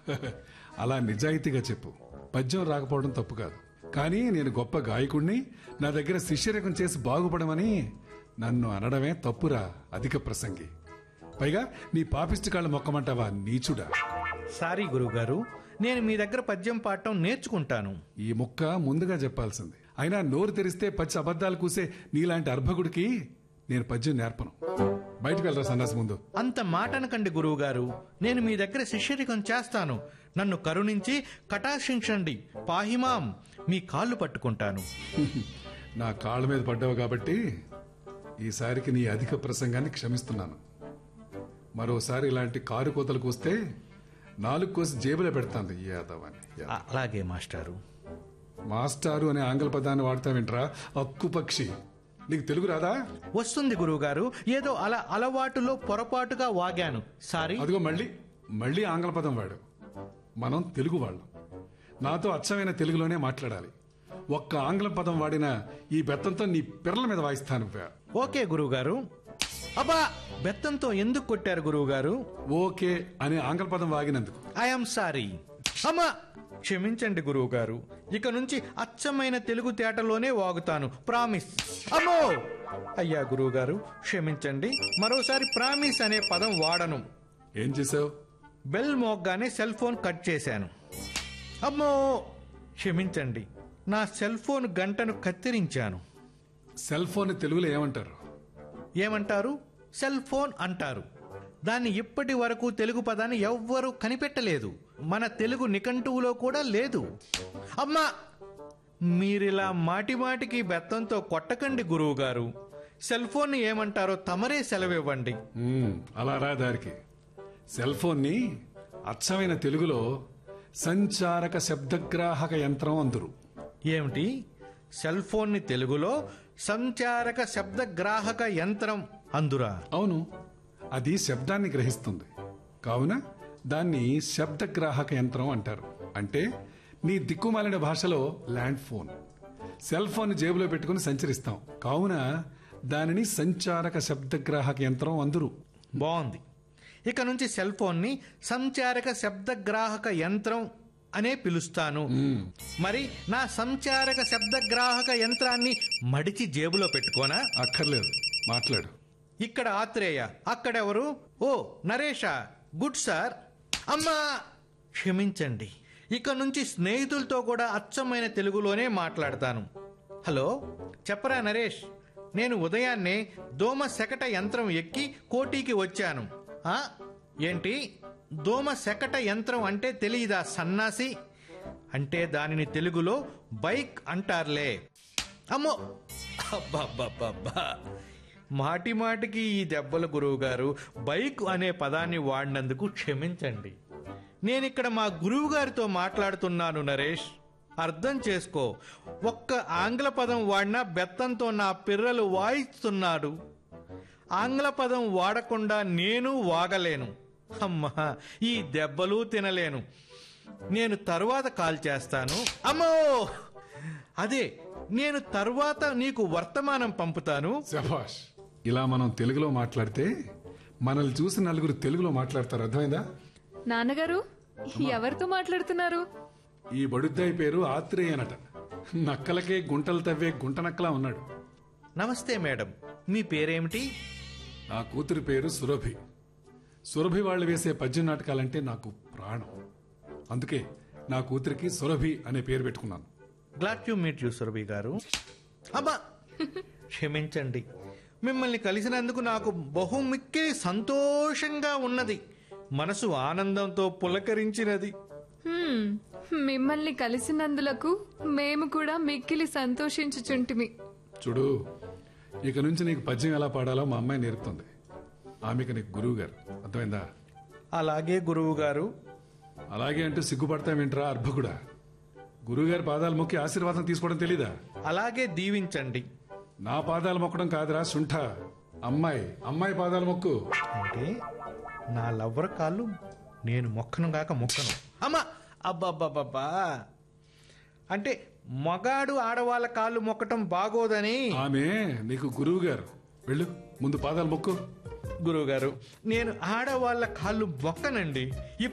అలా నిజాయితీగా చెప్పు పద్యం రాకపోవడం తప్పు కాదు కానీ నేను గొప్ప గాయకుణ్ణి నా దగ్గర శిష్యరకం చేసి బాగుపడమని నన్ను అనడమే తప్పురా అధిక ప్రసంగి పైగా నీ పాపిష్టి కాళ్ళు మొక్కమంటావా నీచుడా సారీ గురువుగారు నేను మీ దగ్గర పద్యం పాడటం నేర్చుకుంటాను ఈ ముక్క ముందుగా చెప్పాల్సింది అయినా నోరు తెరిస్తే పచ్చి అబద్ధాలు కూసే నీలాంటి అర్భకుడికి నేను పద్యం నేర్పను బయటికి వెళ్ళరా సన్నాసి ముందు అంత మాట అనకండి గురువుగారు నేను మీ దగ్గర శిష్యరికం చేస్తాను నన్ను కరుణించి కటాక్షించండి పాహిమాం మీ కాళ్ళు పట్టుకుంటాను నా కాళ్ళ మీద పడ్డావు కాబట్టి ఈసారికి నీ అధిక ప్రసంగాన్ని క్షమిస్తున్నాను మరోసారి ఇలాంటి కారు కోతలకు వస్తే నాలుగు కోసి జేబులో పెడతాను ఈ యాదవాన్ని అ- అలాగే మాస్టారు మాస్టారు అనే ఆంగ్ల పదాన్ని వాడతావేంట్రా అక్కు పక్షి నీకు తెలుగు రాదా వస్తుంది గురువుగారు ఏదో అలా అలవాటులో పొరపాటుగా వాగాను సారీ అదిగో మళ్ళీ మళ్ళీ ఆంగ్ల పదం వాడు మనం తెలుగు వాళ్ళం నాతో అచ్చమైన తెలుగులోనే మాట్లాడాలి ఒక్క ఆంగ్ల పదం వాడిన ఈ బెత్తంతో నీ పిర్రల మీద వాయిస్తాను వ్యా. ఓకే గురువుగారు అబ్బా బెత్తంతో ఎందుకు కొట్టారు గురువుగారు ఓకే అనే ఆంగ్ల పదం వాగినందుకు ఐఎమ్ సారీ అమ్మా క్షమించండి గురువు గారు ఇక నుంచి అచ్చమైన తెలుగు తేటలోనే వాగుతాను ప్రామిస్ అమ్మో అయ్యా గురువు గారు క్షమించండి మరోసారి ప్రామిస్ అనే పదం వాడను ఏం చేసావు బెల్ మోగ్గానే సెల్ ఫోన్ కట్ చేశాను అమ్మో క్షమించండి నా సెల్ ఫోన్ గంటను కత్తిరించాను సెల్ ఫోన్ తెలుగులో ఏమంటారు ఏమంటారు సెల్ ఫోన్ అంటారు దాన్ని ఇప్పటి వరకు తెలుగు పదాన్ని ఎవ్వరూ కనిపెట్టలేదు మన తెలుగు నిఘంటువులో కూడా లేదు అమ్మా మీరిలా మాటి మాటికి బెత్తంతో కొట్టకండి గురువు గారు సెల్ ఫోన్ ఏమంటారో తమరే సెలవివ్వండి మ్మ్, అలా రా దారికి సెల్ ఫోన్ని అచ్చమైన తెలుగులో సంచారక శబ్దగ్రాహక యంత్రం అందురు ఏమిటి సెల్ ఫోన్ని తెలుగులో సంచారక శబ్దగ్రాహక యంత్రం అందురా అవును అది శబ్దాన్ని గ్రహిస్తుంది కావున దాన్ని శబ్దగ్రాహక యంత్రం అంటారు అంటే నీ దిక్కుమాలిన భాషలో ల్యాండ్ ఫోన్ సెల్ ఫోన్ జేబులో పెట్టుకుని సంచరిస్తాం కావున దానిని సంచారక శబ్దగ్రాహక యంత్రం అందురు బాగుంది ఇక నుంచి సెల్ ఫోన్ని సంచారక శబ్దగ్రాహక యంత్రం అనే పిలుస్తాను మరి నా సంచారక శబ్దగ్రాహక యంత్రాన్ని మడిచి జేబులో పెట్టుకోనా అక్కర్లేదు మాట్లాడు ఇక్కడ ఆత్రేయ అక్కడెవరు ఓ నరేష గుడ్ సార్ అమ్మా క్షమించండి ఇక నుంచి స్నేహితులతో కూడా అచ్చమైన తెలుగులోనే మాట్లాడతాను హలో చెప్పరా నరేష్ నేను ఉదయాన్నే దోమ శకట యంత్రం ఎక్కి కోటీకి వచ్చాను ఆ ఏంటి దోమ శకట యంత్రం అంటే తెలియదా సన్నాసి అంటే దానిని తెలుగులో బైక్ అంటారులే అమ్మో అబ్బబ్బబ్బబ్బా మాటి మాటికి ఈ దెబ్బల గురువు గారు బైక్ అనే పదాన్ని వాడినందుకు క్షమించండి నేనిక్కడ మా గురువు గారితో మాట్లాడుతున్నాను నరేష్ అర్థం చేసుకో ఒక్క ఆంగ్ల పదం వాడినా బెత్తంతో నా పిర్రలు వాయిస్తున్నాడు ఆంగ్ల పదం వాడకుండా నేను వాగలేను అమ్మా ఈ దెబ్బలు తినలేను నేను తరువాత కాల్ చేస్తాను అమ్మో అదే నేను తరువాత నీకు వర్తమానం పంపుతాను శభాష్ ఇలా మనం తెలుగులో మాట్లాడితే మనల్ని చూసి నలుగురు తెలుగులో మాట్లాడతారు అర్థమైందా నాన్నగారు ఎవరితో మాట్లాడుతున్నారు ఈ బడుద్దాయి పేరు ఆత్రేయనట నక్కలకే గుంటలు తవ్వే గుంట నక్కలా ఉన్నాడు నమస్తే మేడం మీ పేరేమిటి నా కూతురి పేరు సురభి సురభి వాళ్ళు వేసే పద్యం నాటకాలంటే నాకు ప్రాణం అందుకే నా కూతురికి సురభి అనే పేరు పెట్టుకున్నాను glad to meet you Surabhi గారు అబ్బా క్షమించండి మిమ్మల్ని కలిసినందుకు నాకు బహుమిక్కిలి సంతోషంగా ఉన్నది మనసు ఆనందంతో పులకరించినది హ్మ్, మిమ్మల్ని కలిసినందులకు మేము కూడా మిక్కిలి సంతోషించుచుంటిమి చూడు ఇక నుంచి నీకు పద్యం ఎలా పాడాలో మా అమ్మాయి నేర్పుతుంది ఆమెకు నీకు గురువు గారు అర్థమైందా అలాగే గురువు గారు అలాగే అంటూ సిగ్గుపడతావేంట్రా అర్భకుడా గురువుగారి పాదాలు మొక్కి ఆశీర్వాదం తీసుకోవడం తెలీదా అలాగే దీవించండి నా పాదాలు మొక్కడం కాదురా సుంఠ అమ్మాయి అమ్మాయి పాదాలు మొక్కు అంటే నా లవ్వర కాళ్ళు నేను మొక్కను గాక మొక్కను అమ్మా అబ్బబ్బబ్బబ్బా అంటే మగాడు ఆడవాళ్ళ కాళ్ళు మొక్కటం బాగోదని ఆమె నీకు గురువు గారు వెళ్ళు ముందు పాదాలు మొక్కు గురువుగారు నేను ఆడవాళ్ళ కాళ్ళు మొక్కనండి